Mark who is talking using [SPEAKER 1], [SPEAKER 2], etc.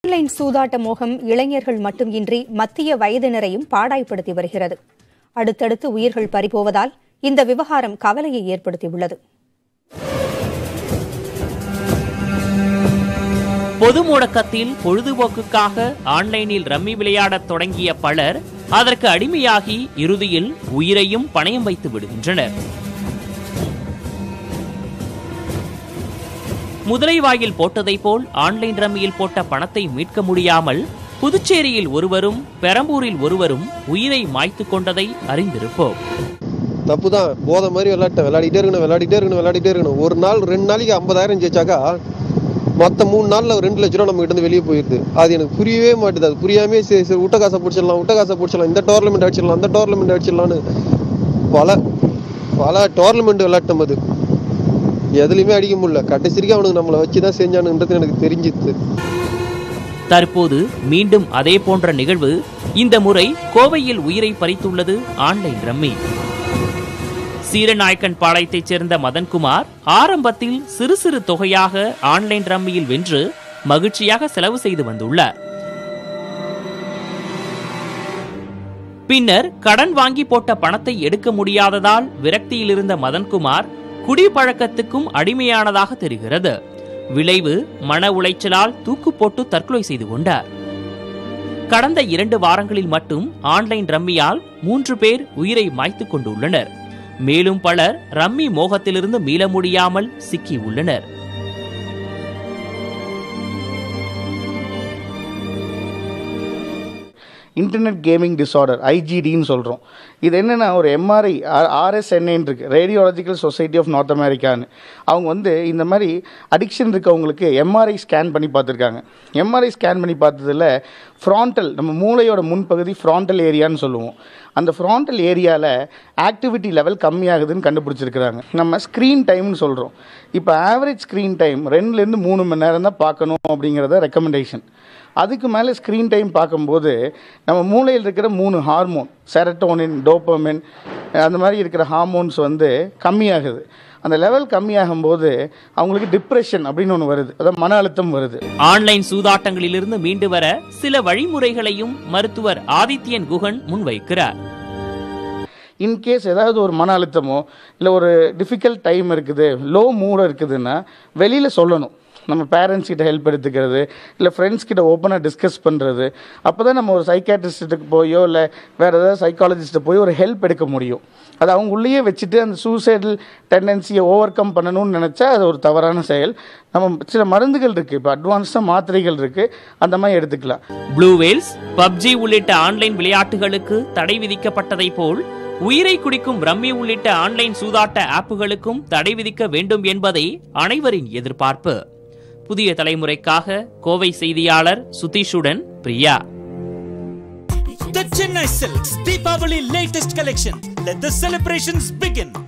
[SPEAKER 1] Online சூதாட்ட மோகம் இளைஞர்கள் மட்டுமின்றி மத்திய வயதினரையும் பாடாய்ப்படுத்தி வருகிறது அடுத்தடுத்து உயிர்கள் பறிபோவதால் இந்த விவகாரம் கவலையை ஏற்படுத்தியுள்ளது
[SPEAKER 2] பொது முடக்கத்தில் பொழுதுபோக்குக்காக ஆன்லைனில் ரம்மி விளையாடத் தொடங்கிய பலர் அதற்கு அடிமையாகி இறுதியில் உயிரையும் பணயம் வைத்து விடுகின்றனர் முதலை வாயில் போட்டதைப் போல் ஆன்லைன் ரம்மியில் போட்ட பணத்தை மீட்க முடியாமல் புதுச்சேரியில் ஒருவரும் பெரம்பூரில் ஒருவரும் உயிரை மாய்த்து கொண்டதை அறிந்திருப்போம்
[SPEAKER 3] தப்பு தான் போதை மாதிரி விளையாட்டேன் விளையாடிட்டே இருக்கணும் விளையாடிட்டே இருக்கணும் விளையாடிட்டே இருக்கணும் ஒரு நாள் ரெண்டு நாளைக்கு ஐம்பதாயிரம் ஜெயிச்சாக்கா மொத்த மூணு நாள்ல ஒரு ரெண்டு லட்ச ரூபா நம்ம கிட்ட இருந்து வெளியே போயிருது அது எனக்கு புரியவே மாட்டுது அது புரியாமே சரி சரி விட்ட காசை பிடிச்சிடலாம் விட்ட காசை பிடிச்சிடலாம் இந்த டோர்னமெண்ட் அடிச்சிடலாம் அந்த டோர்னமெண்ட் அடிச்சிடலாம்னு பல பல டோர்னமெண்ட் விளையாட்டம் அது எதுலையுமே அடிக்க முடியல கடைசிக்கு அவனுக்கு நம்மளை வச்சு தான் செஞ்சானுன்றது எனக்கு தெரிஞ்சிச்சு
[SPEAKER 2] தற்போது மீண்டும் அதே போன்ற நிகழ்வு இந்த முறை கோவையில் உயிரை பறித்துள்ளது ஆன்லைன் ரம்மி சீரநாயக்கன் பாளையத்தைச் சேர்ந்த மதன்குமார் ஆரம்பத்தில் சிறு சிறு தொகையாக ஆன்லைன் ரம்மியில் வென்று மகிழ்ச்சியாக செலவு செய்து வந்துள்ளார் பின்னர் கடன் வாங்கி போட்ட பணத்தை எடுக்க முடியாததால் விரக்தியில் இருந்த மதன்குமார் குடிப்பழக்கத்துக்கும் அடிமையானதாக தெரிகிறது விளைவு மன உளைச்சலால் தூக்கு போட்டு தற்கொலை செய்து கொண்டார் கடந்த இரண்டு வாரங்களில் மட்டும் ஆன்லைன் ரம்மியால் மூன்று பேர் உயிரை மாய்த்துக் கொண்டுள்ளனர் மேலும் பலர் ரம்மி மோகத்திலிருந்து மீள முடியாமல் சிக்கி உள்ளனர்
[SPEAKER 4] இன்டர்நெட் கேமிங் டிஸார்டர் ஐஜிடின்னு சொல்கிறோம் இது என்னென்னா ஒரு எம்ஆர்ஐ ஆர்எஸ்என்ஏன்னு இருக்குது ரேடியோலஜிக்கல் சொசைட்டி ஆஃப் நார்த் அமெரிக்கான்னு அவங்க வந்து இந்த மாதிரி அடிக்ஷன் இருக்கவங்களுக்கு எம்ஆர்ஐ ஸ்கேன் பண்ணி பார்த்துருக்காங்க எம்ஆர்ஐ ஸ்கேன் பண்ணி பார்த்ததில் ஃப்ராண்டல் நம்ம மூளையோட முன்பகுதி ஃப்ராண்டல் ஏரியான்னு சொல்லுவோம் அந்த ஃப்ராண்டல் ஏரியாவில் ஆக்டிவிட்டி லெவல் கம்மியாகுதுன்னு கண்டுபிடிச்சிருக்கிறாங்க நம்ம ஸ்க்ரீன் டைம்னு சொல்கிறோம் இப்போ ஆவரேஜ் ஸ்க்ரீன் டைம் ரெண்டுலேருந்து மூணு மணி நேரம் தான் பார்க்கணும் அப்படிங்கிறத ரெக்கமெண்டேஷன் அதுக்கு மேலே ஸ்க்ரீன் டைம் பார்க்கும்போது நம்ம மூளையில் இருக்கிற மூணு ஹார்மோன் செரட்டோனின் டோப்பமின் அந்த மாதிரி இருக்கிற ஹார்மோன்ஸ் வந்து கம்மியாகுது அந்த லெவல் கம்மியாகும் போது அவங்களுக்கு டிப்ரெஷன் அப்படின்னு ஒன்று வருது அதாவது மன அழுத்தம் வருது
[SPEAKER 2] ஆன்லைன் சூதாட்டங்களிலிருந்து மீண்டு வர சில வழிமுறைகளையும் மருத்துவர் ஆதித்யன் குகன் முன்வைக்கிறார்
[SPEAKER 4] இன்கேஸ் ஏதாவது ஒரு மன அழுத்தமோ இல்லை ஒரு டிஃபிகல்ட் டைம் இருக்குது லோ மூட் இருக்குதுன்னா வெளியில் சொல்லணும் நம்ம பேரண்ட்ஸ் கிட்ட ஹெல்ப் எடுத்துக்கிறது இல்லை ஃப்ரெண்ட்ஸ் கிட்ட ஓப்பனாக டிஸ்கஸ் பண்ணுறது அப்போ தான் நம்ம ஒரு சைக்காட்ரிஸ்ட்டுக்கு போயோ இல்லை வேறு ஏதாவது சைக்காலஜிஸ்ட்டை போய் ஒரு ஹெல்ப் எடுக்க முடியும் அது அவங்க உள்ளேயே வச்சுட்டு அந்த சூசைடல் டெண்டன்சியை ஓவர் கம் பண்ணணும்னு நினச்சா அது ஒரு தவறான செயல் நம்ம சில மருந்துகள் இருக்குது இப்போ அட்வான்ஸ்டாக மாத்திரைகள் இருக்குது அந்த மாதிரி எடுத்துக்கலாம்
[SPEAKER 2] ப்ளூ வேல்ஸ் பப்ஜி உள்ளிட்ட ஆன்லைன் விளையாட்டுகளுக்கு தடை விதிக்கப்பட்டதை போல் உயிரை குடிக்கும் ரம்மி உள்ளிட்ட ஆன்லைன் சூதாட்ட ஆப்புகளுக்கும் தடை விதிக்க வேண்டும் என்பதே அனைவரின் எதிர்பார்ப்பு புதிய தலைமுறைக்காக கோவை செய்தியாளர் சுதீஷுடன் Priya
[SPEAKER 5] The Chennai Silks Deepavali latest collection. Let the celebrations begin.